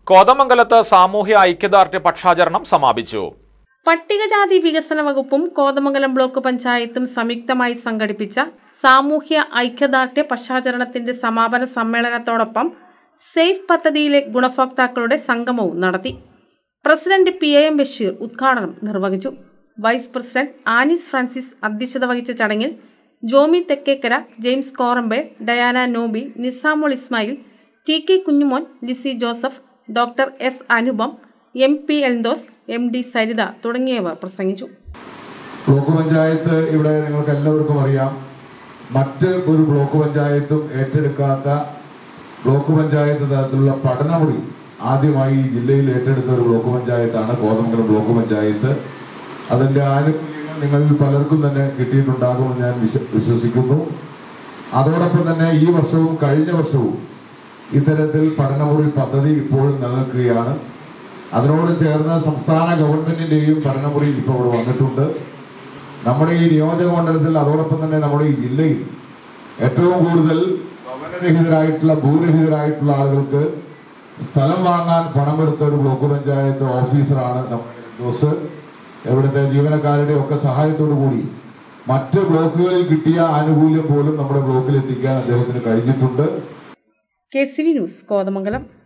കോതമംഗലത്ത് സാമൂഹ്യ ഐക്യദാർഢ്യ പക്ഷാചരണം സമാപിച്ചു പട്ടികജാതി വികസന വകുപ്പും കോതമംഗലം ബ്ലോക്ക് പഞ്ചായത്തും സംയുക്തമായി സംഘടിപ്പിച്ച സാമൂഹ്യ ഐക്യദാർഢ്യ പക്ഷാചരണത്തിന്റെ സമാപന സമ്മേളനത്തോടൊപ്പം സേഫ് പദ്ധതിയിലെ ഗുണഭോക്താക്കളുടെ സംഗമവും നടത്തി president P A M Basheer ഉദ്ഘാടനം നിർവഹിച്ചു വൈസ് പ്രസിഡന്റ് ആനിസ് ഫ്രാൻസിസ് അധ്യക്ഷത വഹിച്ച ചടങ്ങിൽ Jomy Thekkekara James Korampe Diana Noby Nizamul Ismail T K Kunjumon Lissy Joseph doctor S Anupam M P Eldos M D Saritha തുടങ്ങിയവർ പ്രസംഗിച്ചു ബ്ലോക്ക് പഞ്ചായത്ത് ഇവിടെ നിങ്ങൾക്ക് എല്ലാവർക്കും അറിയാം മറ്റ് ഒരു ബ്ലോക്ക് പഞ്ചായത്തും ഏറ്റെടുക്കാത്ത ബ്ലോക്ക് പഞ്ചായത്ത് തലത്തിലുള്ള പഠനമുറി ആദ്യമായി ഈ ജില്ലയിൽ ഏറ്റെടുത്ത ഒരു ബ്ലോക്ക് പഞ്ചായത്താണ് കോതമംഗലം ബ്ലോക്ക് പഞ്ചായത്ത് അതിന്റെ ആനുകൂല്യങ്ങൾ നിങ്ങളിൽ പലർക്കും തന്നെ കിട്ടിയിട്ടുണ്ടാകുമെന്ന് ഞാൻ വിശ്വ- വിശ്വസിക്കുന്നു അതോടൊപ്പം തന്നെ ഈ വർഷവും കഴിഞ്ഞ വർഷവും ഇത്തരത്തിൽ പഠനമുറി പദ്ധതി ഇപ്പോഴും നിലനിൽക്കുകയാണ് അതിനോട് ചേർന്ന് സംസ്ഥാന ഗവൺമെന്റിന്റെയും പഠനമുറി ഇപ്പോൾ ഇവിടെ വന്നിട്ടുണ്ട് നമ്മുടെ ഈ നിയോജക മണ്ഡലത്തിൽ അതോടൊപ്പം തന്നെ നമ്മുടെ ഈ ജില്ലയിൽ ഏറ്റവും കൂടുതൽ ഭവനരഹിതരായിട്ടുള്ള ഭൂരഹിതരായിട്ടുള്ള ആളുകൾക്ക് സ്ഥലം വാങ്ങാൻ പണമെടുത്ത ഒരു ബ്ലോക്ക് പഞ്ചായത്ത് ഓഫീസറാണ് നമ്മുടെ ജോസ് ഇവിടുത്തെ ജീവനക്കാരുടെ ഒക്കെ സഹായത്തോടു കൂടി മറ്റ് ബ്ലോക്കുകളിൽ കിട്ടിയ ആനുകൂല്യം പോലും നമ്മുടെ ബ്ലോക്കിൽ എത്തിക്കാൻ അദ്ദേഹത്തിന് കഴിഞ്ഞിട്ടുണ്ട് K C V news Kothamangalam